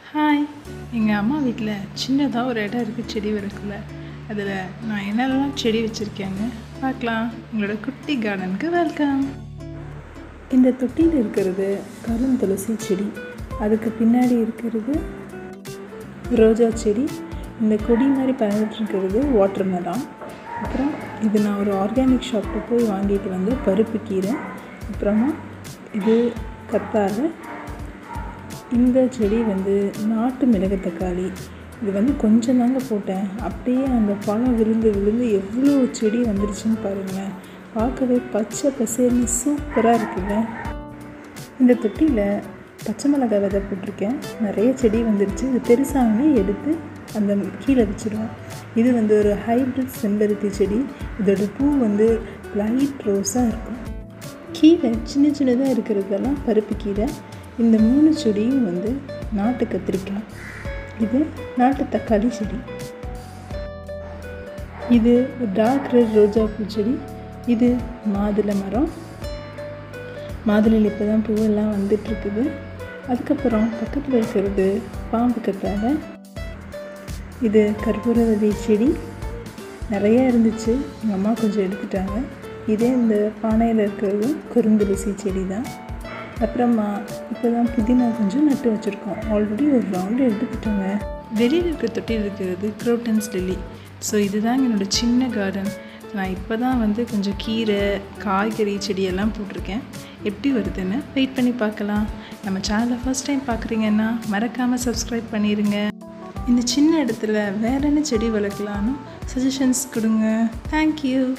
hi எங்கள் அம்மா வீட்டில் சின்னதாக ஒரு இடம் இருக்குது செடி வளர்க்கல அதில் நான் என்னெல்லாம் செடி வச்சுருக்கேன்னு பார்க்கலாம் உங்களோட குட்டி கார்டனுக்கு வெல்கம் இந்த தொட்டியில் இருக்கிறது கரும் துளசி செடி அதுக்கு பின்னாடி இருக்கிறது ரோஜா செடி இந்த கொடி மாதிரி பறந்துட்டு இருக்கிறது வாட்டர் மெலான் அப்புறம் இது நான் ஒரு ஆர்கானிக் ஷாப்பில் போய் வாங்கிட்டு வந்து பருப்பு கீரை அப்புறமா இது கத்தாழை இந்த செடி வந்து நாட்டு மிளகு தக்காளி இது வந்து கொஞ்சம் தாங்க போட்டேன் அப்படியே அந்த பழம் விழுந்து விழுந்து எவ்வளோ செடி வந்துருச்சுன்னு பாருங்களேன் பார்க்கவே பச்சை பசேல்னு சூப்பராக இருக்குங்க இந்த தொட்டியில் பச்சை மிளகாய் விதை போட்டிருக்கேன் நிறைய செடி வந்துருச்சு இது பெருசாகவே எடுத்து அந்த கீழே வச்சுருவோம் இது வந்து ஒரு ஹைப்ரிட் செம்பருத்தி செடி இதோட பூ வந்து லைட் ரோஸாக இருக்கும் கீரை சின்ன சின்னதாக இருக்கிறதெல்லாம் பருப்பு கீரை இந்த மூணு செடியும் வந்து நாட்டு கத்திரிக்காய் இது நாட்டு தக்காளி செடி இது டார்க் ரெட் ரோஜா பூச்செடி இது மாதுளை மரம் மாதுளையில் இப்போ தான் பூவெல்லாம் வந்துட்டுருக்குது அதுக்கப்புறம் பக்கத்தில் இருக்கிறது பாம்பு கத்தாழை இது கற்பூரவதி செடி நிறையா இருந்துச்சு எங்கள் அம்மா கொஞ்சம் எடுத்துட்டாங்க இதே இந்த பானையில் இருக்கிறதும் குறுந்துளசி செடி தான் அப்புறமா இப்போ தான் புதினா கொஞ்சம் நட்டு வச்சுருக்கோம் ஆல்ரெடி ஒரு ரவுண்டு எடுத்துக்கிட்டோங்க வெளியில் இருக்கிற தொட்டியில் இருக்கிறது குரோட்டன்ஸ் லில்லி ஸோ இதுதான் என்னோடய சின்ன கார்டன் நான் இப்போ தான் வந்து கொஞ்சம் கீரை காய்கறி செடியெல்லாம் போட்டிருக்கேன் எப்படி வருதுன்னு வெயிட் பண்ணி பார்க்கலாம் நம்ம சேனலை ஃபஸ்ட் டைம் பார்க்குறீங்கன்னா மறக்காமல் சப்ஸ்கிரைப் பண்ணிடுங்க இந்த சின்ன இடத்துல வேற என்ன செடி வளர்க்கலான்னு சஜஷன்ஸ் கொடுங்க தேங்க்யூ